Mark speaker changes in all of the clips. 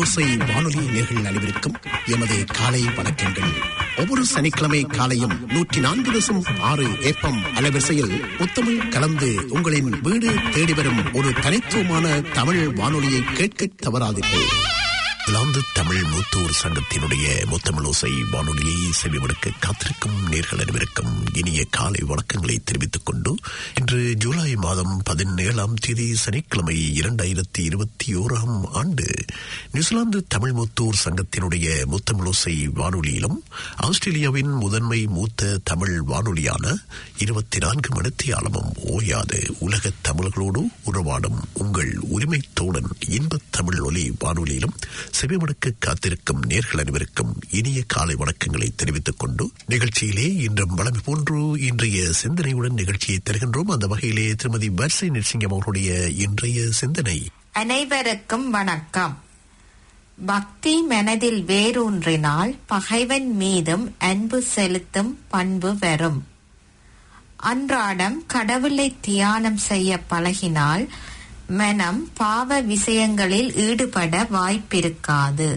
Speaker 1: தமிழோசை வானொலி நேர்கள் அனைவருக்கும் எமது காலை வணக்கங்கள் ஒவ்வொரு சனிக்கிழமை காலையும் நூற்றி நான்கு தசம் ஆறு ஏப்பம் அலைவரிசையில் முத்தமிழ் கலந்து உங்களின் வீடு தேடி வரும் ஒரு தனித்துவமான தமிழ் வானொலியை கேட்க தவறாதீர்கள் இலாந்து தமிழ் மூத்தூர் சங்கத்தினுடைய முத்தமிழோசை வானொலியை செவிமடுக்க காத்திருக்கும் நேர்கள் அனைவருக்கும் இனிய காலை வணக்கங்களை தெரிவித்துக் கொண்டு இன்று ஜூலை மாதம் பதினேழாம் தேதி சனிக்கிழமை இரண்டாயிரத்தி இருபத்தி ஓராம் ஆண்டு நியூசிலாந்து தமிழ் மூத்தூர் சங்கத்தினுடைய முத்தமிழோசை வானொலியிலும் ஆஸ்திரேலியாவின் முதன்மை மூத்த தமிழ் வானொலியான இருபத்தி நான்கு மணித்தியாலமும் ஓயாது உலக தமிழர்களோடு உறவாடும் உங்கள் உரிமை தோழன் இன்பத் தமிழ் ஒலி வானொலியிலும் செவிமடுக்க காத்திருக்கும் நேர்கள் அனைவருக்கும் இனிய காலை வணக்கங்களை தெரிவித்துக் கொண்டு நிகழ்ச்சியிலே இன்றும் வளமை போன்று இன்றைய சிந்தனையுடன் நிகழ்ச்சியை தருகின்றோம் அந்த வகையிலே திருமதி வர்சை நிர்சிங்கம் அவர்களுடைய இன்றைய சிந்தனை
Speaker 2: அனைவருக்கும் வணக்கம் பக்தி மனதில் வேரூன்றினால் பகைவன் மீதும் அன்பு செலுத்தும் பண்பு வரும் அன்றாடம் கடவுளை தியானம் செய்ய பழகினால் மனம் பாவ விஷயங்களில் ஈடுபட வாய்ப்பிருக்காது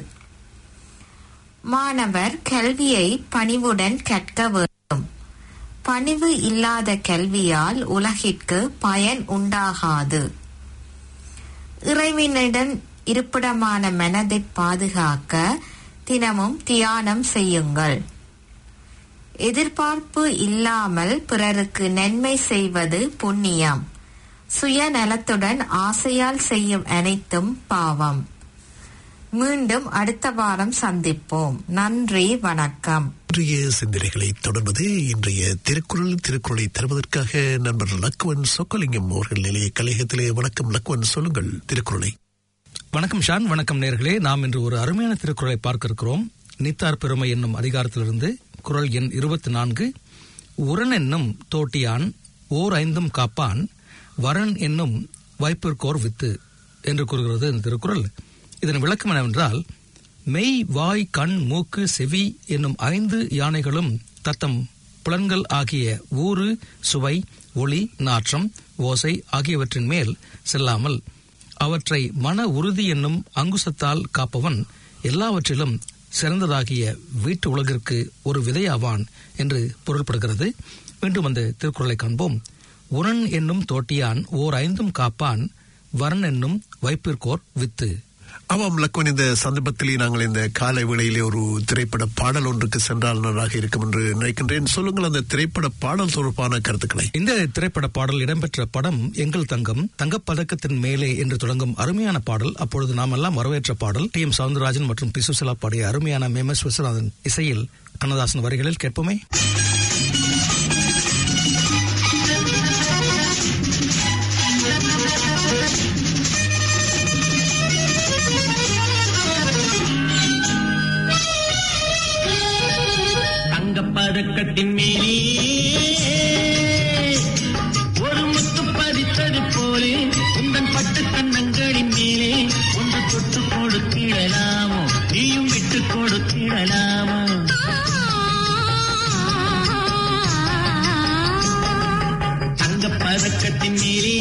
Speaker 2: மாணவர் கல்வியை பணிவுடன் கற்க வேண்டும் பணிவு இல்லாத கல்வியால் உலகிற்கு பயன் உண்டாகாது இறைவனிடம் இருப்பிடமான மனதை பாதுகாக்க தினமும் தியானம் செய்யுங்கள் எதிர்பார்ப்பு இல்லாமல் பிறருக்கு நன்மை செய்வது புண்ணியம் சுயநலத்துடன் ஆசையால் செய்யும் அனைத்தும் பாவம் மீண்டும் அடுத்த வாரம் சந்திப்போம் நன்றி வணக்கம்
Speaker 1: இன்றைய சிந்தனைகளை தொடர்வது இன்றைய திருக்குறள் திருக்குறளை தருவதற்காக நண்பர் லக்குவன் சொக்கலிங்கம் அவர்கள் நிலைய கலையகத்திலே வணக்கம் லக்குவன் சொல்லுங்கள் திருக்குறளை
Speaker 3: வணக்கம் ஷான் வணக்கம் நேர்களே நாம் இன்று ஒரு அருமையான திருக்குறளை பார்க்க இருக்கிறோம் நீத்தார் பெருமை என்னும் அதிகாரத்திலிருந்து குரல் எண் இருபத்தி நான்கு உரன் என்னும் தோட்டியான் ஓர் ஐந்தும் காப்பான் வரன் என்னும் வைப்பிற்கோர் வித்து என்று கூறுகிறது இந்த திருக்குறள் இதன் விளக்கம் என்னவென்றால் மெய் வாய் கண் மூக்கு செவி என்னும் ஐந்து யானைகளும் தத்தம் புலன்கள் ஆகிய ஊறு சுவை ஒளி நாற்றம் ஓசை ஆகியவற்றின் மேல் செல்லாமல் அவற்றை மன உறுதி என்னும் அங்குசத்தால் காப்பவன் எல்லாவற்றிலும் சிறந்ததாகிய வீட்டு உலகிற்கு ஒரு விதையாவான் என்று பொருள்படுகிறது மீண்டும் அந்த திருக்குறளை காண்போம் உரன் என்னும் தோட்டியான் ஓர் ஐந்தும் காப்பான் வரன் என்னும் வைப்பிற்கோர் வித்து
Speaker 1: ஆமாம் லக்குவன் இந்த சந்தர்ப்பத்திலே நாங்கள் இந்த காலை வேளையிலே ஒரு திரைப்பட பாடல் ஒன்றுக்கு சென்றால் நன்றாக இருக்கும் என்று நினைக்கின்றேன் சொல்லுங்கள் அந்த திரைப்பட பாடல் தொடர்பான கருத்துக்களை
Speaker 3: இந்த திரைப்பட பாடல் இடம்பெற்ற படம் எங்கள் தங்கம் தங்கப்பதக்கத்தின் மேலே என்று தொடங்கும் அருமையான பாடல் அப்பொழுது நாம் எல்லாம் வரவேற்ற பாடல் டி எம் சவுந்தரராஜன் மற்றும் பி சுசிலா பாடிய அருமையான எம் எஸ் விஸ்வநாதன் இசையில் கண்ணதாசன் வரிகளில் கேட்போமே
Speaker 4: தங்கப்பதக்கத்தின் மேலே ஒரு முத்து பதித்தது போலே உந்தன் பட்டு கண்ணங்களின் மேலே ஒன்று தொட்டு கொடுத்திடலாமோ நீயும் விட்டு கொடுத்திடலாமோ தங்கப்பதக்கத்தின் மேலே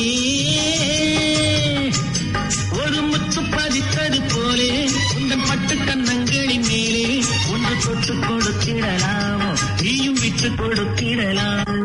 Speaker 4: ஒரு முத்து பதித்தது போலே உந்தன் பட்டு கண்ணங்களின் மேலே ஒன்று தொட்டு கொடுத்திடலாமோ நீயும் விட்டு கொடுத்திடலாம்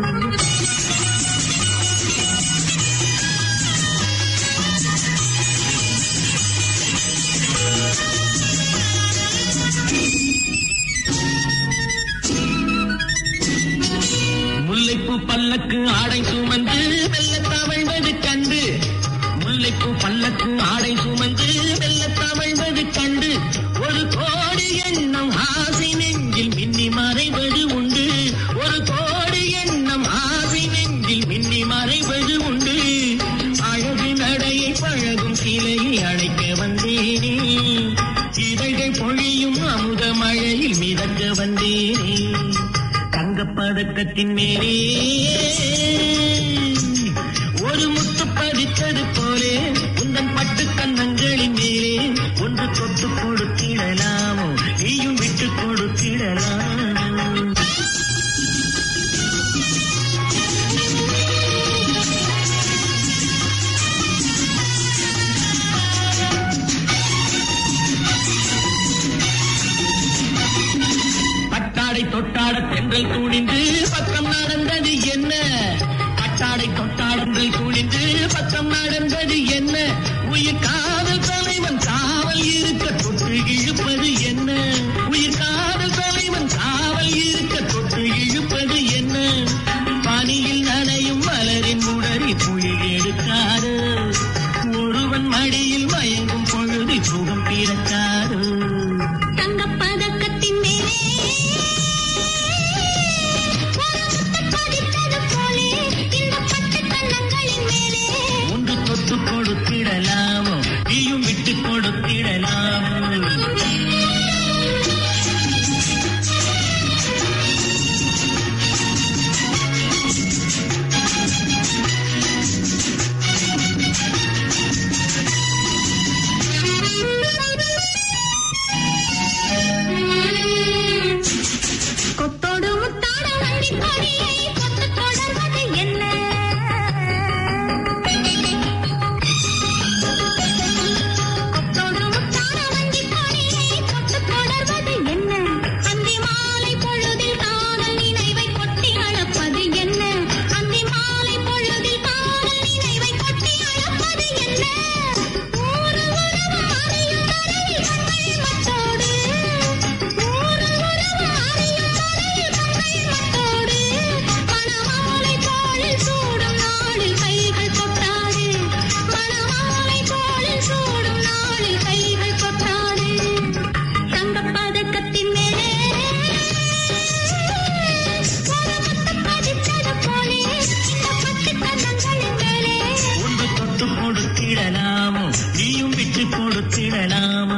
Speaker 4: முல்லைப்பூ பல்லக்கு ஆடை சுமந்து மெல்ல தவழ்வது கண்டு முல்லைப்பூ பல்லக்கு ஆடை சுமந்து மெல்ல தவழ்வது கண்டு ஒரு கோடி எண்ணம் ஆசை நெஞ்சில் மின்னி மறைவது உண்டு ஒரு கோடி எண்ணம் ஆசை நெஞ்சில் மின்னி மறைவது உண்டு அழகு நடையை பழகும் சிலையை அழைக்க வந்தேனே இதழ்கள் பொழியும் அமுத மழையில் மிதக்க வந்தேனே தங்கப்பதக்கத்தின் மேலே ஒரு முத்து பதித்தது போலே உந்தன் பட்டு கண்ணங்களின் மேலே ஒன்று தொட்டு கொடுத்திடலாமோ நீயும் விட்டு கொடுத்திடலாமோ தென்றல் துணிந்து பக்கம் நடந்தது என்ன கட்டாடை தொட்டாடங்கள் துணிந்து பக்கம் நடந்தது என்ன உயிர் காதல் தலைவன் காவல் இருக்க தொட்டு இழுப்பது என்ன உயிர் காதல் தலைவன் காவல் இருக்க தொட்டு இழுப்பது என்ன பனியில் நனையும் மலரின் உடறி புயல் எடுக்காது ஒருவன் மடியில் மயங்கும் பொழுது சுகம் பிறக்காது
Speaker 5: தங்கப் பதக்கத்தின் மேலே ஒரு முத்து பதித்தது போலே இந்த பட்டு கன்னங்களின் மேலே
Speaker 4: ஒன்று தொட்டு கொடுத்திடலாமோ நீயும் விட்டு கொடுத்திடலாமோ
Speaker 5: கொத்தோடு முத்தாட வண்டி கொடியை கொத்து தொடர்வது என்ன கொத்தோடு முத்தாட வண்டி கொடியை கொத்து தொடர்வது என்ன அந்தி மாலை பொழுதில் காதல் நினைவை கொட்டி அளப்பது என்ன அந்தி மாலை பொழுதில் காதல் நினைவை கொட்டி அளப்பது என்ன ஊரு உறவு அறியும் வரையில் கண்கள் மட்டோடு ஊரு உறவு அறியும் வரையில் கண்கள் மட்டோடு மணமாலை தோளில் சூடும் நாளில் கைகள் கொட்டாது மணமாலை தோளில் சூடும் நாளில் கைகள் கொட்டாது தங்கப் பதக்கத்தின் மேலே ஒரு முத்து பதித்தது போலே இந்த பட்டு கன்னங்களின் மேலே
Speaker 4: ஒன்று தொட்டு கொடுத்திடலாமோ நீயும் விட்டு கொடுத்திடலாமோ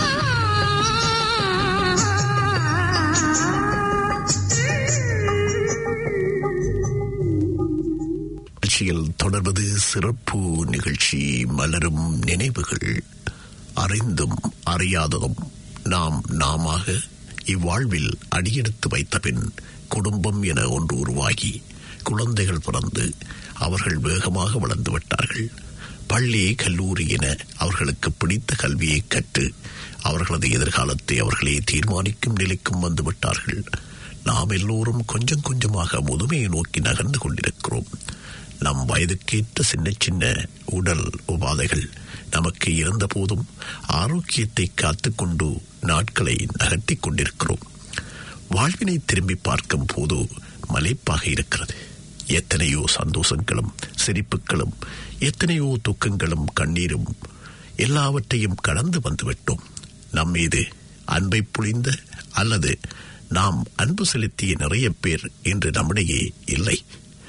Speaker 1: நிகழ்ச்சியில் தொடர்வது சிறப்பு நிகழ்ச்சி மலரும் நினைவுகள் அறிந்தும் அறியாததும் நாம் நாமாக இவ்வாழ்வில் அடியெடுத்து வைத்த பின் குடும்பம் என ஒன்று உருவாகி குழந்தைகள் பிறந்து அவர்கள் வேகமாக வளர்ந்து விட்டார்கள் பள்ளி கல்லூரி என அவர்களுக்கு பிடித்த கல்வியை கற்று அவர்களது எதிர்காலத்தை அவர்களே தீர்மானிக்கும் நிலைக்கும் வந்து விட்டார்கள் நாம் எல்லோரும் கொஞ்சம் கொஞ்சமாக முதுமையை நோக்கி நகர்ந்து கொண்டிருக்கிறோம் நம் வயதுக்கேற்ற சின்ன சின்ன உடல் உபாதைகள் நமக்கு இருந்த போதும் ஆரோக்கியத்தை காத்துக்கொண்டு நாட்களை நகர்த்திக் கொண்டிருக்கிறோம் வாழ்வினை திரும்பி பார்க்கும் போது மலைப்பாக இருக்கிறது எத்தனையோ சந்தோஷங்களும் சிரிப்புகளும் எத்தனையோ துக்கங்களும் கண்ணீரும் எல்லாவற்றையும் கடந்து வந்துவிட்டோம் நம் மீது அன்பை புரிந்த அல்லது நாம் அன்பு செலுத்திய நிறைய பேர் இன்று நம்மிடையே இல்லை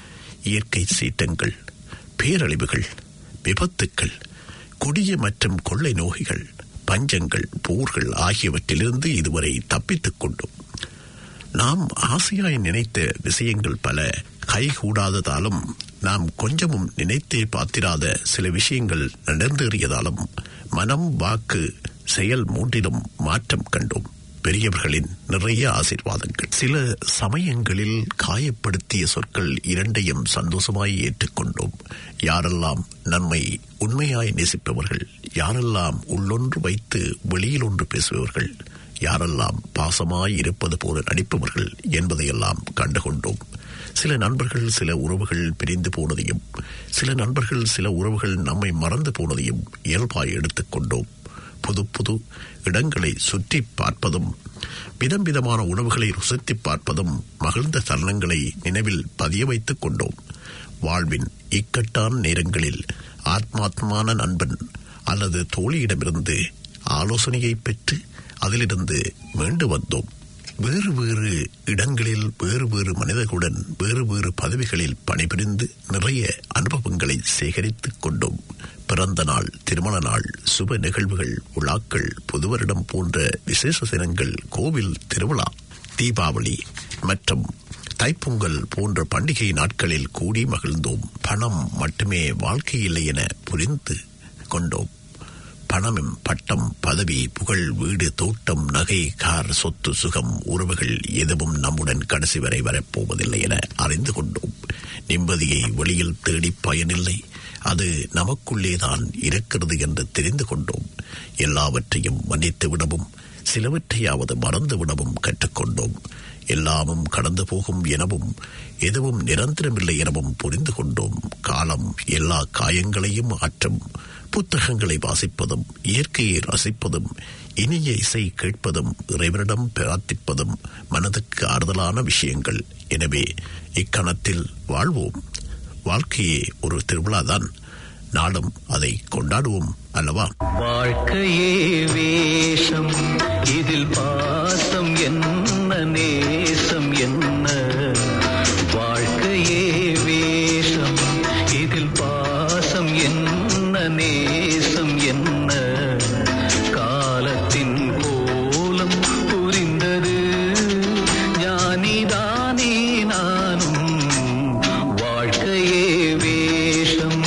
Speaker 1: இயற்கை சீற்றங்கள் பேரழிவுகள் விபத்துக்கள் கொடிய மற்றும் கொள்ளை நோய்கள் பஞ்சங்கள் போர்கள் ஆகியவற்றிலிருந்து இதுவரை தப்பித்துக் கொண்டோம் நாம் ஆசையாய் நினைத்த விஷயங்கள் பல கைகூடாததாலும் நாம் கொஞ்சமும் நினைத்தே பார்த்திராத சில விஷயங்கள் நடந்தேறியதாலும் மனம் வாக்கு செயல் மூன்றிலும் மாற்றம் கண்டோம் பெரியவர்களின் நிறைய ஆசீர்வாதங்கள் சில சமயங்களில் காயப்படுத்திய சொற்கள் இரண்டையும் சந்தோஷமாய் ஏற்றுக்கொண்டோம் யாரெல்லாம் நன்மை உண்மையாய் நேசிப்பவர்கள் யாரெல்லாம் உள்ளொன்று வைத்து வெளியில் ஒன்று பேசுபவர்கள் யாரெல்லாம் பாசமாய் இருப்பது போல நடிப்பவர்கள் என்பதையெல்லாம் கண்டுகொண்டோம் சில நண்பர்கள் சில உறவுகள் பிரிந்து போனதையும் சில நண்பர்கள் சில உறவுகள் நம்மை மறந்து போனதையும் இயல்பாய் எடுத்துக்கொண்டோம் புது புது இடங்களை சுற்றி பார்ப்பதும் விதம் விதமான உணவுகளை ருசித்து பார்ப்பதும் மகிழ்ந்த தருணங்களை நினைவில் பதிய வைத்துக் கொண்டோம் வாழ்வின் இக்கட்டான நேரங்களில் ஆத்மாத்மான நண்பன் அல்லது தோழியிடமிருந்து ஆலோசனையை பெற்று அதிலிருந்து மீண்டு வந்தோம் வேறு வேறு இடங்களில் வேறு வேறு மனிதர்களுடன் வேறு வேறு பதவிகளில் பணிபுரிந்து நிறைய அனுபவங்களை சேகரித்துக் கொண்டோம் பிறந்த நாள் திருமண நாள் சுப நிகழ்வுகள் விழாக்கள் புதுவருடம் போன்ற விசேஷ தினங்கள் கோவில் திருவிழா தீபாவளி மற்றும் தைப்பொங்கல் போன்ற பண்டிகை நாட்களில் கூடி மகிழ்ந்தோம் பணம் மட்டுமே வாழ்க்கை இல்லை என புரிந்து கொண்டோம் பணமும் பட்டம் பதவி புகழ் வீடு தோட்டம் நகை கார் சொத்து சுகம் உறவுகள் எதுவும் நம்முடன் கடைசி வரை வரப்போவதில்லை என அறிந்து கொண்டோம் நிம்மதியை வெளியில் தேடி பயனில்லை அது நமக்குள்ளேதான் இருக்கிறது என்று தெரிந்து கொண்டோம் எல்லாவற்றையும் மன்னித்து விடவும் சிலவற்றையாவது மறந்துவிடவும் கற்றுக்கொண்டோம் எல்லாமும் கடந்து போகும் எனவும் எதுவும் நிரந்தரமில்லை எனவும் புரிந்து கொண்டோம் காலம் எல்லா காயங்களையும் ஆற்றும் புத்தகங்களை வாசிப்பதும் இயற்கையை ரசிப்பதும் இனிய இசை கேட்பதும் இறைவனிடம் பிரார்த்திப்பதும் மனதுக்கு ஆறுதலான விஷயங்கள் எனவே இக்கணத்தில் வாழ்வோம் வாழ்க்கையே ஒரு திருவிழாதான் நாளும் அதை கொண்டாடுவோம் அல்லவா
Speaker 6: வாழ்க்கையே வேஷம் இதில் பாசம் என்ன நேசம் என்ன வாழ்க்கையே வேஷம் இதில் பாசம் என்ன நேசம் என்ன காலத்தின் கோலம் புரிந்தது ஞானிதானே நானும் வாழ்க்கையே வேஷம்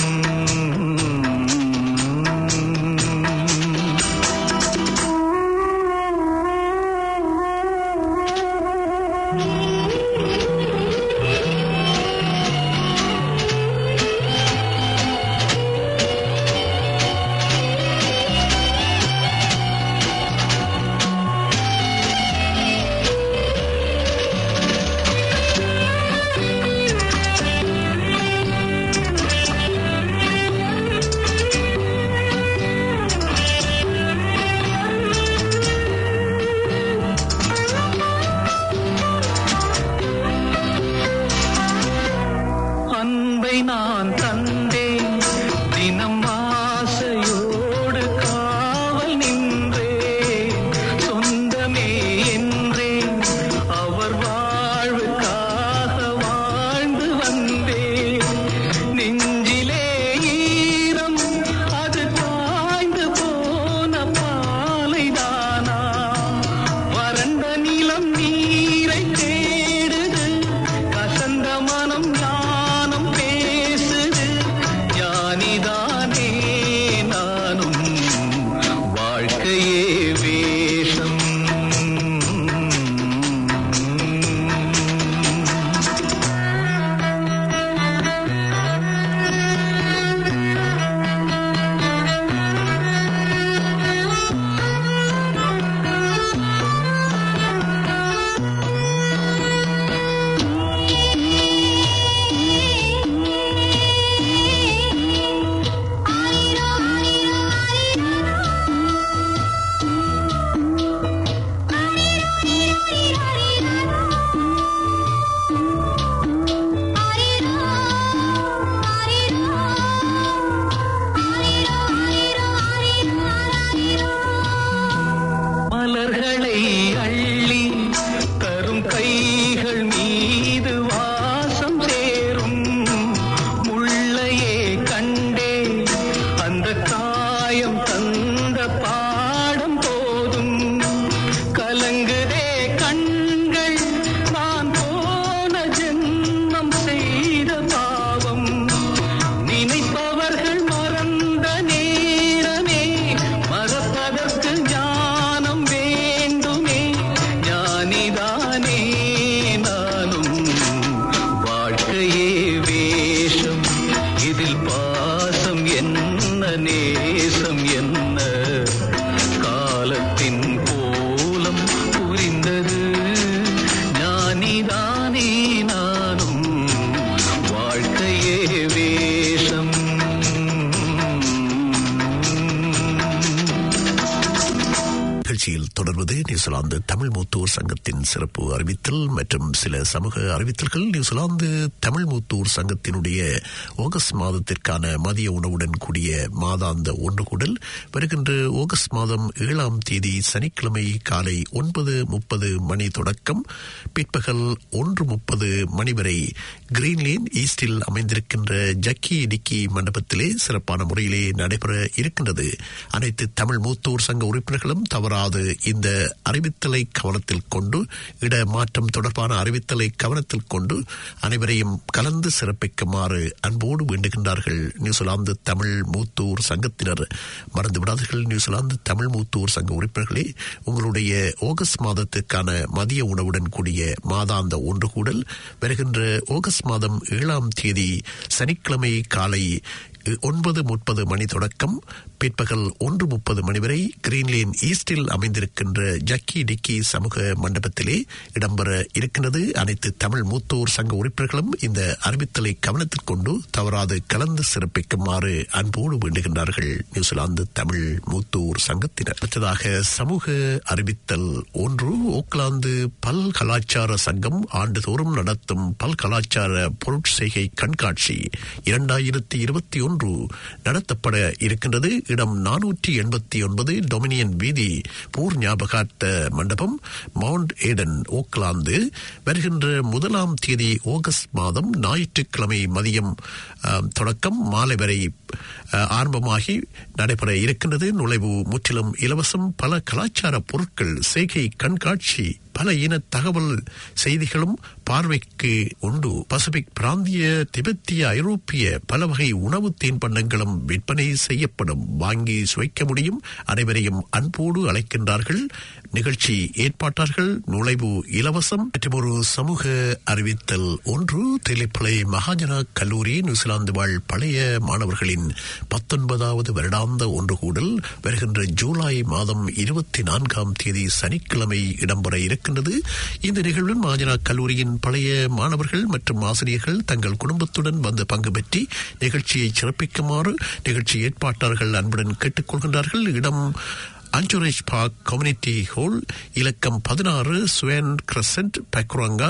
Speaker 6: அன்பை நான் தந்தேன் தினம் ஆசையோடு காவல் நின்றேன் சொந்தமே என்றேன் அவர் வாழ்வுக்காக வாழ்ந்து வந்தேன் நெஞ்சிலே ஈரம் அது காய்ந்து போன பாலைதானா வறண்ட நிலம் நீரை தேடுது கசந்த மனம் ஞானம் பேசுது ஞானிதானே நானும் வாழ்க்கையே வேஷம் மலர்களை அள்ளி தரும் கைகள் மீது வாசம் சேரும் முள்ளையே கண்டே அந்த காயம் தந்த பாடம் போதும் கலங்குதே கண்கள் நான் போன ஜென்மம் செய்த பாவம் நினைப்பவர்கள் மறந்த நேரமே மறப்பதற்கு ஞானம் வேண்டுமே ஞானிதானே நானும் வாழ்க்கையே வேஷம் இதில் பாசம் என்ன நேசம் என்ன காலத்தின் கோலம் புரிந்தது ஞானிதானே நானும் வாழ்க்கையே வேஷம்
Speaker 1: நிகழ்ச்சியில் தொடர்வது நியூசிலாந்து தமிழ் மூத்தோர் சங்கத்தின் சிறப்பு அறிவித்தல் மற்றும் சில சமூக அறிவித்தல்கள் நியூசிலாந்து தமிழ் மூத்தோர் சங்கத்தினுடைய ஆகஸ்ட் மாதத்திற்கான மதிய உணவுடன் கூடிய மாதாந்த ஒன்று கூடல் வருகின்ற ஆகஸ்ட் மாதம் ஏழாம் தேதி சனிக்கிழமை காலை ஒன்பது முப்பது மணி தொடக்கம் பிற்பகல் ஒன்று முப்பது மணி வரை கிரீன்லேன் ஈஸ்டில் அமைந்திருக்கின்ற ஜக்கி டிக்கி மண்டபத்திலே சிறப்பான முறையிலே நடைபெற இருக்கின்றது அனைத்து தமிழ் மூத்தோர் சங்க உறுப்பினர்களும் தவறாது இந்த அறிவித்தலை கவனத்தில் கொண்டு இட மாற்றம் தொடர்பான அறிவித்தலை கவனத்தில் கொண்டு அனைவரையும் கலந்து சிறப்பிக்குமாறு அன்போடு வேண்டுகின்றார்கள் நியூசிலாந்து தமிழ் மூத்தோர் சங்கத்தினர் மறந்து விடாதீர்கள் நியூசிலாந்து தமிழ் மூத்தோர் சங்க உறுப்பினர்களே உங்களுடைய ஆகஸ்ட் மாதத்துக்கான மதிய உணவுடன் கூடிய மாதாந்த ஒன்று கூடல் வருகின்ற ஆகஸ்ட் மாதம் ஏழாம் தேதி சனிக்கிழமை காலை ஒன்பது முப்பது மணி தொடக்கம் பிற்பகல் ஒன்று முப்பது மணி வரை கிரீன்லேன் ஈஸ்டில் அமைந்திருக்கின்ற ஜக்கி டிக்கி சமூக மண்டபத்திலே இடம்பெற இருக்கின்றது அனைத்து தமிழ் மூத்தோர் சங்க உறுப்பினர்களும் இந்த அறிவித்தலை கவனத்தில் கொண்டு தவறாது கலந்து சிறப்பிக்குமாறு அன்போடு வேண்டுகின்றார்கள் நியூசிலாந்து தமிழ் மூத்தோர் சங்கத்தினர் அடுத்ததாக சமூக அறிவித்தல் ஒன்று ஓக்லாந்து பல் கலாச்சார சங்கம் ஆண்டுதோறும் நடத்தும் பல் கலாச்சார பொருட்செய்கை கண்காட்சி இரண்டாயிரத்தி இருபத்தி ஒன்று நடத்தப்பட இருக்கின்றது இடம் நானூற்றி எண்பத்தி ஒன்பது டொமினியன் வீதி போர் ஞாபகார்த்த மண்டபம் மவுண்ட் ஏடன் ஓக்லாந்து வருகின்ற முதலாம் தேதி ஆகஸ்ட் மாதம் ஞாயிற்றுக்கிழமை மதியம் ஆம், தொடக்கம் மாலை வரை ஆ, ஆரம்பமாகி நடைபெற இருக்கின்றது நுழைவு முற்றிலும் இலவசம் பல கலாச்சார பொருட்கள் செய்கை கண்காட்சி பல இன தகவல் செய்திகளும் பார்வைக்கு உண்டு பசிபிக் பிராந்திய திபெத்திய ஐரோப்பிய பல வகை உணவு தீன்பண்டங்களும் விற்பனை செய்யப்படும் வாங்கி சுவைக்க முடியும் அனைவரையும் அன்போடு அழைக்கின்றார்கள் நிகழ்ச்சி ஏற்பாட்டார்கள் நுழைவு இலவசம் மற்றும் ஒரு சமூக அறிவித்தல் ஒன்று தெளிப்பளை மகாஜனா கல்லூரி நியூசிலாந்து வாழ் பழைய மாணவர்களின் பத்தொன்பதாவது வருடாந்த ஒன்று கூடல் வருகின்ற ஜூலை மாதம் இருபத்தி நான்காம் தேதி சனிக்கிழமை இடம்பெற இருக்கின்றது இந்த நிகழ்வில் மகாஜனா கல்லூரியின் பழைய மாணவர்கள் மற்றும் ஆசிரியர்கள் தங்கள் குடும்பத்துடன் வந்து பங்கு பெற்றி நிகழ்ச்சியை சிறப்பிக்குமாறு நிகழ்ச்சி ஏற்பாட்டாளர்கள் அன்புடன் கேட்டுக்கொள்கின்றார்கள் இடம் அஞ்சோரேஜ் பார்க் கம்யூனிட்டி ஹால் இலக்கம் பதினாறு ஸ்வேன் கிரசன்ட் பெக்ரோங்கா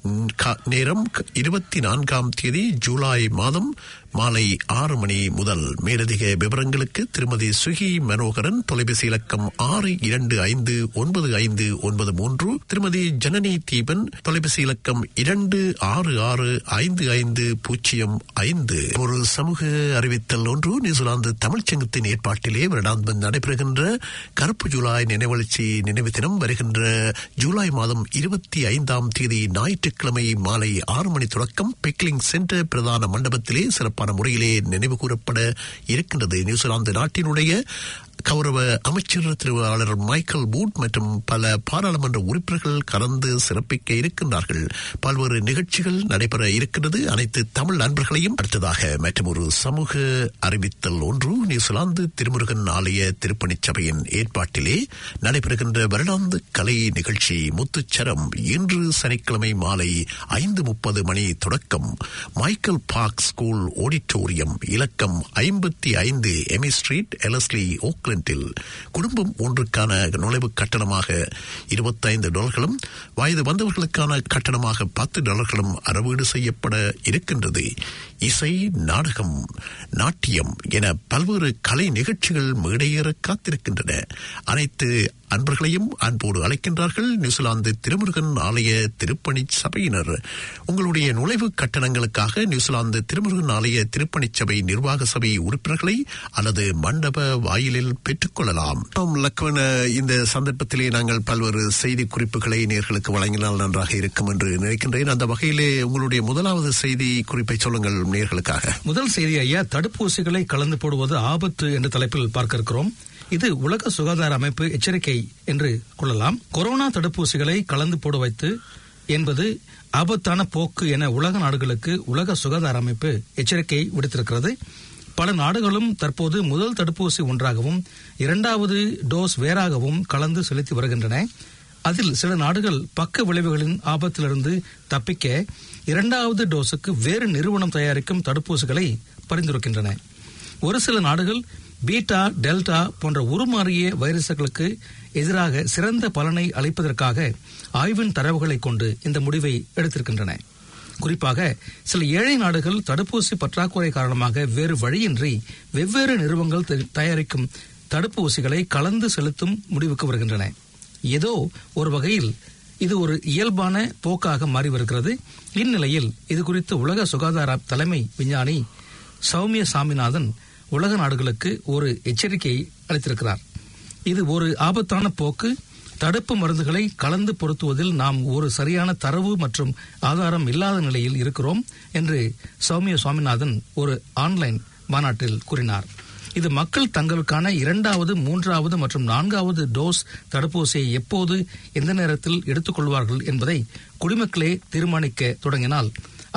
Speaker 1: நேரம் இருபத்தி நான்காம் தேதி ஜூலை மாதம் மாலை ஆறு மணி முதல் மேலதிக விவரங்களுக்கு திருமதி சுகி மனோகரன் தொலைபேசி இலக்கம் ஆறு இரண்டு ஐந்து ஒன்பது ஐந்து ஒன்பது மூன்று திருமதி ஜனனி தீபன் தொலைபேசி இலக்கம் இரண்டு ஆறு ஆறு ஐந்து ஐந்து பூஜ்ஜியம் ஐந்து ஒரு சமூக அறிவித்தல் ஒன்று நியூசிலாந்து தமிழ்ச்சங்கத்தின் ஏற்பாட்டிலே வருடாந்தம் நடைபெறுகின்ற கருப்பு ஜூலை நினைவெழுச்சி நினைவு தினம் வருகின்ற ஜூலை மாதம் இருபத்தி ஐந்தாம் தேதி ஞாயிற்றுக்கிழமை மாலை ஆறு மணி தொடக்கம் பிக்லிங் சென்டர் பிரதான மண்டபத்திலே சிறப்பான முறையிலே நினைவு கூறப்பட இருக்கின்றது நியூசிலாந்து நாட்டினுடைய கௌரவ அமைச்சர் திருவாளர் மைக்கேல் பூட் மற்றும் பல பாராளுமன்ற உறுப்பினர்கள் கலந்து சிறப்பிக்க இருக்கின்றார்கள் பல்வேறு நிகழ்ச்சிகள் நடைபெற இருக்கின்றது அனைத்து தமிழ் நண்பர்களையும் அடுத்ததாக மற்றும் ஒரு சமூக அறிவித்தல் ஒன்று நியூசிலாந்து திருமுருகன் ஆலய திருப்பணிச் சபையின் ஏற்பாட்டிலே நடைபெறுகின்ற வருடாந்து கலை நிகழ்ச்சி முத்துச்சரம் இன்று சனிக்கிழமை மாலை ஐந்து முப்பது மணி தொடக்கம் மைக்கேல் பார்க் ஸ்கூல் ஆடிட்டோரியம் இலக்கம் ஐம்பத்தி ஐந்து எமி ஸ்ட்ரீட் எலஸ்லி ஓக்லண்டில் குடும்பம் ஒன்றுக்கான நுழைவு கட்டணமாக இருபத்தைந்து டாலர்களும் வயது வந்தவர்களுக்கான கட்டணமாக பத்து டாலர்களும் அறவீடு செய்யப்பட இருக்கின்றது இசை நாடகம் நாட்டியம் என பல்வேறு கலை நிகழ்ச்சிகள் மேடையேற காத்திருக்கின்றன அனைத்து அன்பர்களையும் அன்போடு அழைக்கின்றார்கள் நியூசிலாந்து திருமுருகன் ஆலய திருப்பணி சபையினர் உங்களுடைய நுழைவு கட்டணங்களுக்காக நியூசிலாந்து திருமுருகன் ஆலய திருப்பணி சபை நிர்வாக சபை உறுப்பினர்களை அல்லது மண்டப வாயிலில் பெற்றுக்கொள்ளலாம் டாம் லக்வன் இந்த சந்தர்ப்பத்திலே நாங்கள் பல்வேறு செய்தி குறிப்புகளை நேர்களுக்கு வழங்கினால் நன்றாக இருக்கும் என்று நினைக்கின்றேன் அந்த வகையிலே உங்களுடைய முதலாவது செய்தி குறிப்பை சொல்லுங்கள் நேர்களுக்காக
Speaker 3: முதல் செய்தி ஐயா தடுப்பூசிகளை கலந்து போடுவது ஆபத்து என்ற தலைப்பில் பார்க்க இருக்கிறோம் இது உலக சுகாதார அமைப்பு எச்சரிக்கை என்று கொள்ளலாம் கொரோனா தடுப்பூசிகளை கலந்து போட வைத்து என்பது ஆபத்தான போக்கு என உலக நாடுகளுக்கு உலக சுகாதார அமைப்பு எச்சரிக்கை விடுத்திருக்கிறது பல நாடுகளும் தற்போது முதல் தடுப்பூசி ஒன்றாகவும் இரண்டாவது டோஸ் வேறாகவும் கலந்து செலுத்தி வருகின்றன அதில் சில நாடுகள் பக்க விளைவுகளின் ஆபத்திலிருந்து தப்பிக்க இரண்டாவது டோஸுக்கு வேறு நிறுவனம் தயாரிக்கும் தடுப்பூசிகளை பரிந்துரைக்கின்றன ஒரு சில நாடுகள் பீட்டா டெல்டா போன்ற உருமாறிய வைரசுகளுக்கு எதிராக சிறந்த பலனை அளிப்பதற்காக ஆய்வின் தரவுகளை கொண்டு இந்த முடிவை எடுத்திருக்கின்றன குறிப்பாக சில ஏழை நாடுகள் தடுப்பூசி பற்றாக்குறை காரணமாக வேறு வழியின்றி வெவ்வேறு நிறுவனங்கள் த- தயாரிக்கும் தடுப்பூசிகளை கலந்து செலுத்தும் முடிவுக்கு வருகின்றன ஏதோ ஒரு வகையில் இது ஒரு இயல்பான போக்காக மாறி வருகிறது இந்நிலையில் இது குறித்து உலக சுகாதார தலைமை விஞ்ஞானி சௌமிய சாமிநாதன் உலக நாடுகளுக்கு ஒரு எச்சரிக்கை அளித்திருக்கிறார் இது ஒரு ஆபத்தான போக்கு தடுப்பு மருந்துகளை கலந்து பொருத்துவதில் நாம் ஒரு சரியான தரவு மற்றும் ஆதாரம் இல்லாத நிலையில் இருக்கிறோம் என்று சௌமிய சுவாமிநாதன் ஒரு ஆன்லைன் மாநாட்டில் கூறினார் இது மக்கள் தங்களுக்கான இரண்டாவது மூன்றாவது மற்றும் நான்காவது டோஸ் தடுப்பூசியை எப்போது எந்த நேரத்தில் எடுத்துக்கொள்வார்கள் என்பதை குடிமக்களே தீர்மானிக்க தொடங்கினால் அது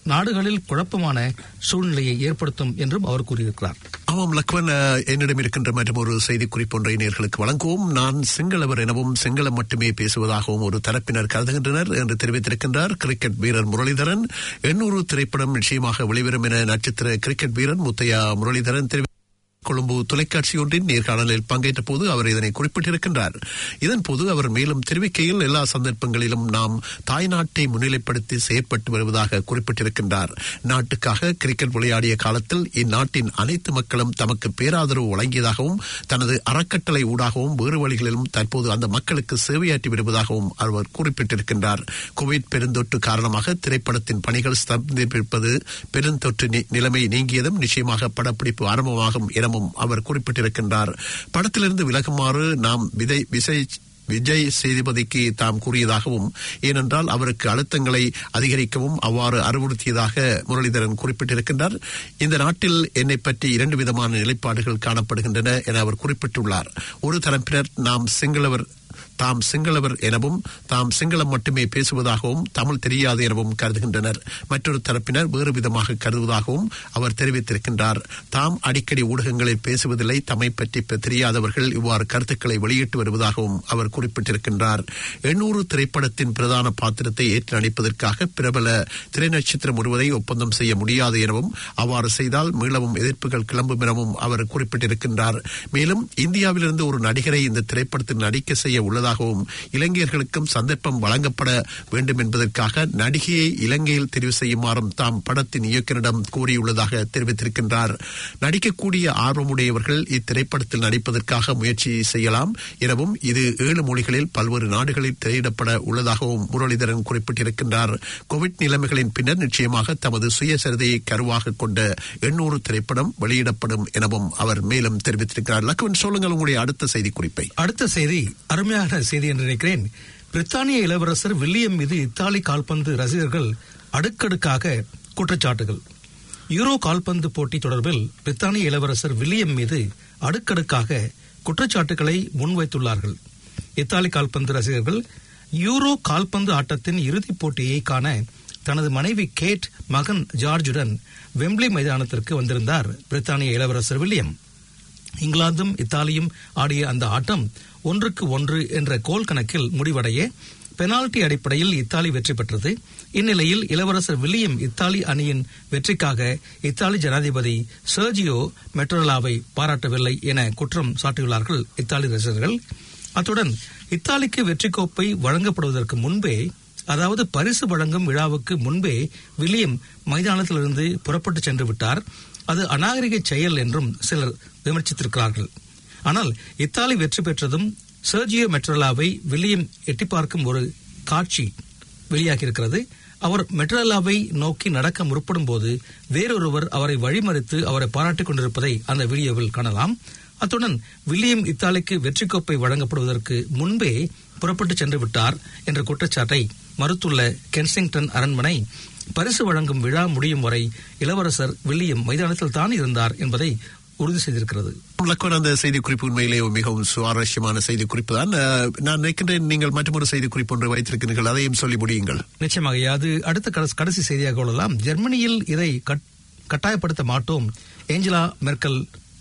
Speaker 3: நாடுகளில் குழப்பமான சூழ்நிலையை ஏற்படுத்தும் என்றும் அவர் கூறியிருக்கிறார்
Speaker 1: ஆமாம் லக்வன் அஹ், என்னிடம் இருக்கின்ற மற்றும் ஒரு செய்தி குறிப்பு ஒன்றை நேர்களுக்கு வழங்குவோம் நான் சிங்களவர் எனவும் சிங்களம் மட்டுமே பேசுவதாகவும் ஒரு தரப்பினர் கருதுகின்றனர் என்று தெரிவித்திருக்கின்றார் கிரிக்கெட் வீரர் முரளிதரன் எண்ணூறு திரைப்படம் நிச்சயமாக வெளிவரும் என நட்சத்திர கிரிக்கெட் வீரர் முத்தையா முரளிதரன் தெரிவி கொழும்பு தொலைக்காட்சி ஒன்றின் நேர்காணலில் பங்கேற்ற போது அவர் இதனை குறிப்பிட்டிருக்கின்றார் இதன் போது அவர் மேலும் தெரிவிக்கையில் எல்லா சந்தர்ப்பங்களிலும் நாம் தாய்நாட்டை முன்னிலைப்படுத்தி செயற்பட்டு வருவதாக குறிப்பிட்டிருக்கின்றார் நாட்டுக்காக கிரிக்கெட் விளையாடிய காலத்தில் இந்நாட்டின் அனைத்து மக்களும் தமக்கு பேராதரவு வழங்கியதாகவும் தனது அறக்கட்டளை ஊடாகவும் வேறு வழிகளிலும் தற்போது அந்த மக்களுக்கு சேவையாற்றி வருவதாகவும் அவர் குறிப்பிட்டிருக்கின்றார் கோவிட் பெருந்தொற்று காரணமாக திரைப்படத்தின் பணிகள் ஸ்தம்பித்திருப்பது பெருந்தொற்று நி- நிலைமை நீங்கியதும் நிச்சயமாக படப்பிடிப்பு ஆரம்பமாகும் எனவும் அவர் குறிப்பிட்டிருக்கின்றார் படத்திலிருந்து விலகுமாறு நாம் விதை விசை விஜய் சேதுபதிக்கு தாம் கூறியதாகவும் ஏனென்றால் அவருக்கு அழுத்தங்களை அதிகரிக்கவும் அவ்வாறு அறிவுறுத்தியதாக முரளிதரன் குறிப்பிட்டிருக்கின்றார் இந்த நாட்டில் என்னை பற்றி இரண்டு விதமான நிலைப்பாடுகள் காணப்படுகின்றன என அவர் குறிப்பிட்டுள்ளார் ஒரு தரப்பினர் நாம் சிங்களவர் தாம் சிங்களவர் எனவும் தாம் சிங்களம் மட்டுமே பேசுவதாகவும் தமிழ் தெரியாது எனவும் கருதுகின்றனர் மற்றொரு தரப்பினர் வேறு விதமாக கருதுவதாகவும் அவர் தெரிவித்திருக்கின்றார் தாம் அடிக்கடி ஊடகங்களில் பேசுவதில்லை தம்மை பற்றி பெ- தெரியாதவர்கள் இவ்வாறு கருத்துக்களை வெளியிட்டு வருவதாகவும் அவர் குறிப்பிட்டிருக்கின்றார் எண்ணூறு திரைப்படத்தின் பிரதான பாத்திரத்தை ஏற்று நடிப்பதற்காக பிரபல திரைநட்சத்திரம் ஒருவரை ஒப்பந்தம் செய்ய முடியாது எனவும் அவ்வாறு செய்தால் மீளவும் எதிர்ப்புகள் கிளம்பும் எனவும் அவர் குறிப்பிட்டிருக்கின்றார் மேலும் இந்தியாவிலிருந்து ஒரு நடிகரை இந்த திரைப்படத்தில் நடிக்க செய்ய உள்ளதாகவும் இலங்கையர்களுக்கும் சந்தர்ப்பம் வழங்கப்பட வேண்டும் என்பதற்காக நடிகையை இலங்கையில் தெரிவு செய்யுமாறும் தாம் படத்தின் இயக்குநரிடம் கூறியுள்ளதாக தெரிவித்திருக்கின்றார் நடிக்கக்கூடிய ஆர்வமுடையவர்கள் இத்திரைப்படத்தில் நடிப்பதற்காக முயற்சி செய்யலாம் எனவும் இது ஏழு மொழிகளில் பல்வேறு நாடுகளில் திரையிடப்பட உள்ளதாகவும் முரளிதரன் குறிப்பிட்டிருக்கின்றார் கோவிட் நிலைமைகளின் பின்னர் நிச்சயமாக தமது சுயசரிதையை கருவாக கொண்ட எண்ணூறு திரைப்படம் வெளியிடப்படும் எனவும் அவர் மேலும் தெரிவித்திருக்கிறார் லக்குவன் சொல்லுங்கள் உங்களுடைய அடுத்த செய்தி குறிப்பை
Speaker 3: அடுத்த செய்தி அருமையான செய்தி என்று நினைக்கிறேன் பிரித்தானிய இளவரசர் வில்லியம் மீது இத்தாலி கால்பந்து ரசிகர்கள் அடுக்கடுக்காக குற்றச்சாட்டுகள் யூரோ கால்பந்து போட்டி தொடர்பில் பிரித்தானிய இளவரசர் வில்லியம் மீது அடுக்கடுக்காக குற்றச்சாட்டுகளை முன்வைத்துள்ளார்கள் இத்தாலி கால்பந்து ரசிகர்கள் யூரோ கால்பந்து ஆட்டத்தின் இறுதிப் போட்டியை காண தனது மனைவி கேட் மகன் ஜார்ஜுடன் வெம்ப்லி மைதானத்திற்கு வந்திருந்தார் பிரித்தானிய இளவரசர் வில்லியம் இங்கிலாந்தும் இத்தாலியும் ஆடிய அந்த ஆட்டம் ஒன்றுக்கு ஒன்று என்ற கோல் கணக்கில் முடிவடைய பெனால்டி அடிப்படையில் இத்தாலி வெற்றி பெற்றது இந்நிலையில் இளவரசர் வில்லியம் இத்தாலி அணியின் வெற்றிக்காக இத்தாலி ஜனாதிபதி சர்ஜியோ மெட்ரோலாவை பாராட்டவில்லை என குற்றம் சாட்டியுள்ளார்கள் இத்தாலி ரசிகர்கள் அத்துடன் இத்தாலிக்கு வெற்றி கோப்பை வழங்கப்படுவதற்கு முன்பே அதாவது பரிசு வழங்கும் விழாவுக்கு முன்பே வில்லியம் மைதானத்திலிருந்து புறப்பட்டு சென்று விட்டார் அது அநாகரிக செயல் என்றும் சிலர் விமர்சித்திருக்கிறார்கள் ஆனால் இத்தாலி வெற்றி பெற்றதும் சர்ஜியோ மெட்ரோலாவை வில்லியம் எட்டி பார்க்கும் ஒரு காட்சி வெளியாகியிருக்கிறது அவர் மெட்ரோலாவை நோக்கி நடக்க முற்படும் போது வேறொருவர் அவரை வழிமறித்து அவரை பாராட்டிக் கொண்டிருப்பதை அந்த வீடியோவில் காணலாம் அத்துடன் வில்லியம் இத்தாலிக்கு வெற்றி கோப்பை வழங்கப்படுவதற்கு முன்பே புறப்பட்டு சென்று விட்டார் என்ற குற்றச்சாட்டை மறுத்துள்ள கென்சிங்டன் அரண்மனை பரிசு வழங்கும் விழா முடியும் வரை இளவரசர் வில்லியம் மைதானத்தில் தான் இருந்தார் என்பதை உறுதி செய்திருக்கிறது
Speaker 1: லக்குவன் அந்த செய்தி குறிப்பு உண்மையிலே மிகவும் சுவாரஸ்யமான செய்தி குறிப்பு தான் அஹ், நான் நினைக்கின்றேன் நீங்கள் மற்றொரு செய்தி குறிப்பு ஒன்று வைத்திருக்கிறீர்கள் அதையும் சொல்லி முடியுங்கள்
Speaker 3: நிச்சயமாக அது அடுத்த கடைசி- கடைசி செய்தியாக கொள்ளலாம் ஜெர்மனியில் இதை கட்- கட்டாயப்படுத்த மாட்டோம் ஏஞ்சலா மெர்க்கல்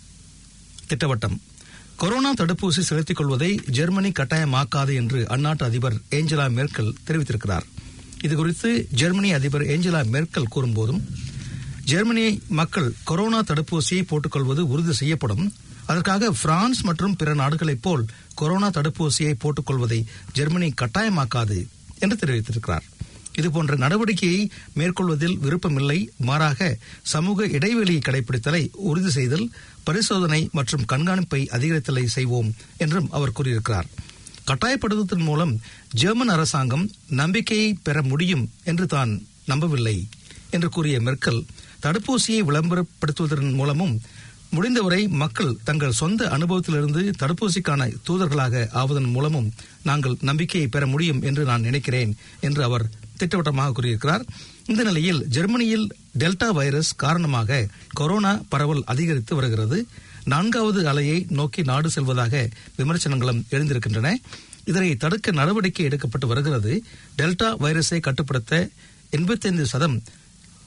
Speaker 3: திட்டவட்டம் கொரோனா தடுப்பூசி செலுத்திக் கொள்வதை ஜெர்மனி கட்டாயமாக்காது என்று அந்நாட்டு அதிபர் ஏஞ்சலா மெர்க்கல் தெரிவித்திருக்கிறார் இதுகுறித்து ஜெர்மனி அதிபர் ஏஞ்சலா மெர்க்கல் கூறும்போதும் ஜெர்மனி மக்கள் கொரோனா தடுப்பூசியை போட்டுக்கொள்வது உறுதி செய்யப்படும் அதற்காக பிரான்ஸ் மற்றும் பிற நாடுகளைப் போல் கொரோனா தடுப்பூசியை போட்டுக்கொள்வதை ஜெர்மனி கட்டாயமாக்காது என்று தெரிவித்திருக்கிறார் இதுபோன்ற நடவடிக்கையை மேற்கொள்வதில் விருப்பமில்லை மாறாக சமூக இடைவெளியை கடைபிடித்தலை உறுதி செய்தல் பரிசோதனை மற்றும் கண்காணிப்பை அதிகரித்தலை செய்வோம் என்றும் அவர் கூறியிருக்கிறார் கட்டாயப்படுத்துவதன் மூலம் ஜெர்மன் அரசாங்கம் நம்பிக்கையை பெற முடியும் என்று தான் நம்பவில்லை என்று கூறிய மெர்க்கல் தடுப்பூசியை விளம்பரப்படுத்துவதன் மூலமும் முடிந்தவரை மக்கள் தங்கள் சொந்த அனுபவத்திலிருந்து தடுப்பூசிக்கான தூதர்களாக ஆவதன் மூலமும் நாங்கள் நம்பிக்கையை பெற முடியும் என்று நான் நினைக்கிறேன் என்று அவர் திட்டவட்டமாக கூறியிருக்கிறார் இந்த நிலையில் ஜெர்மனியில் டெல்டா வைரஸ் காரணமாக கொரோனா பரவல் அதிகரித்து வருகிறது நான்காவது அலையை நோக்கி நாடு செல்வதாக விமர்சனங்களும் எழுந்திருக்கின்றன இதனை தடுக்க நடவடிக்கை எடுக்கப்பட்டு வருகிறது டெல்டா வைரஸை கட்டுப்படுத்த எண்பத்தைந்து சதம்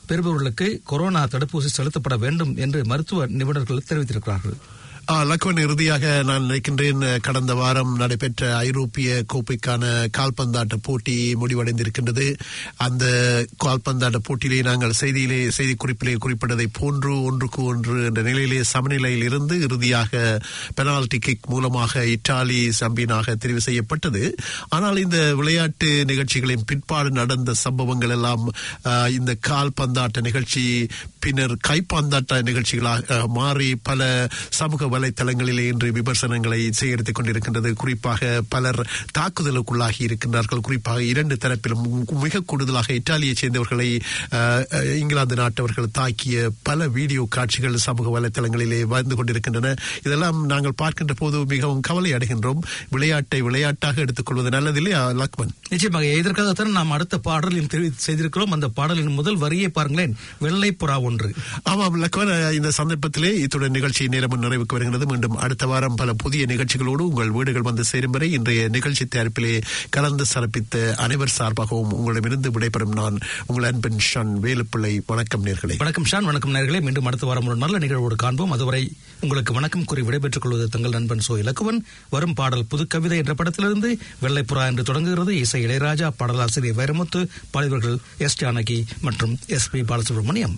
Speaker 3: பெறுபவர்களுக்கு கொரோனா தடுப்பூசி செலுத்தப்பட வேண்டும் என்று மருத்துவ நிபுணர்கள் தெரிவித்திருக்கிறார்கள்
Speaker 1: ஆ, லக்வன் இறுதியாக நான் நினைக்கின்றேன் கடந்த வாரம் நடைபெற்ற ஐரோப்பிய கோப்பைக்கான கால்பந்தாட்ட போட்டி முடிவடைந்திருக்கின்றது அந்த கால்பந்தாட்ட போட்டியிலே நாங்கள் செய்தியிலே செய்தி குறிப்பிலே குறிப்பிட்டதை போன்று ஒன்றுக்கு ஒன்று என்ற நிலையிலே சமநிலையில் இருந்து இறுதியாக பெனால்டி கிக் மூலமாக இத்தாலி சாம்பியனாக தெரிவு செய்யப்பட்டது ஆனால் இந்த விளையாட்டு நிகழ்ச்சிகளின் பிற்பாடு நடந்த சம்பவங்கள் எல்லாம் ஆ, இந்த கால்பந்தாட்ட நிகழ்ச்சி பின்னர் கைப்பந்தாட்ட நிகழ்ச்சிகளாக மாறி பல சமூக வலைத்தளங்களிலே இன்று விமர்சனங்களை சேகரித்துக் கொண்டிருக்கின்றது குறிப்பாக பலர் தாக்குதலுக்குள்ளாகி இருக்கின்றார்கள் குறிப்பாக இரண்டு தரப்பிலும் மிக கூடுதலாக இத்தாலியைச் சேர்ந்தவர்களை அஹ், அஹ், இங்கிலாந்து நாட்டவர்கள் தாக்கிய பல வீடியோ காட்சிகள் சமூக வலைத்தளங்களிலே வந்து கொண்டிருக்கின்றன இதெல்லாம் நாங்கள் பார்க்கின்ற போது மிகவும் கவலை அடைகின்றோம் விளையாட்டை விளையாட்டாக எடுத்துக்கொள்வது நல்லதில்லையா லக்மன்
Speaker 3: நிச்சயமாக இதற்காகத்தான் நாம் அடுத்த பாடலில் தெரிவி- செய்திருக்கிறோம் அந்த பாடலின் முதல் வரியை பாருங்களேன் வெள்ளை புறா ஒன்று
Speaker 1: ஆமாம் லக்வன் இந்த சந்தர்ப்பத்திலே இத்துடன் நிகழ்ச்சி நேரமும் நிறைவுக்கு வருகிறது மீண்டும் அடுத்த வாரம் பல புதிய நிகழ்ச்சிகளோடு உங்கள் வீடுகள் வந்து சேரும் வரை இன்றைய நிகழ்ச்சி தயாரிப்பிலே கலந்து சிறப்பித்த அனைவர் சார்பாகவும் உங்களிடமிருந்து விடைபெறும் நான் உங்கள் அன்பின் ஷன் வேலுப்பிள்ளை வணக்கம் நேர்களே
Speaker 3: வணக்கம் ஷான் வணக்கம் நேர்களே மீண்டும் அடுத்த வாரம் ஒரு நல்ல நிகழ்வோடு காண்போம் அதுவரை உங்களுக்கு வணக்கம் கூறி விடைபெற்றுக் கொள்வது தங்கள் நண்பன் சோ இலக்குவன் வரும் பாடல் புது கவிதை என்ற படத்திலிருந்து வெள்ளைப்புறா என்று தொடங்குகிறது இசை இளையராஜா பாடலாசிரியர் வைரமுத்து பாடல்கள் எஸ் ஜானகி மற்றும் எஸ் பி பாலசுப்ரமணியம்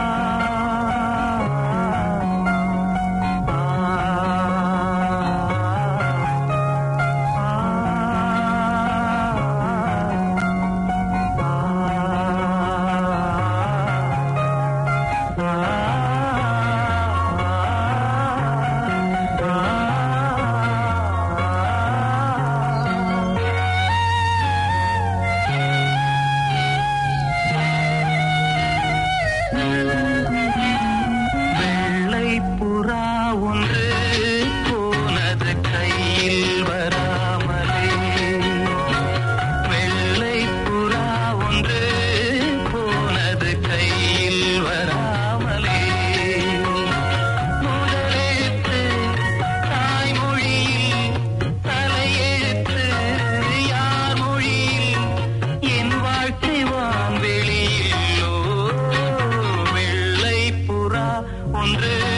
Speaker 6: வெள்ளை புறா ஒன்று போனது கையில் வராமலே வெள்ளை புறா ஒன்று போனது கையில் வராமலே முதலெழுத்து தாய்மொழியில் தலையெழுத்து யார் மொழியில் என் வாழ்க்கை வான்வெளியிலோ வெள்ளை புறா ஒன்று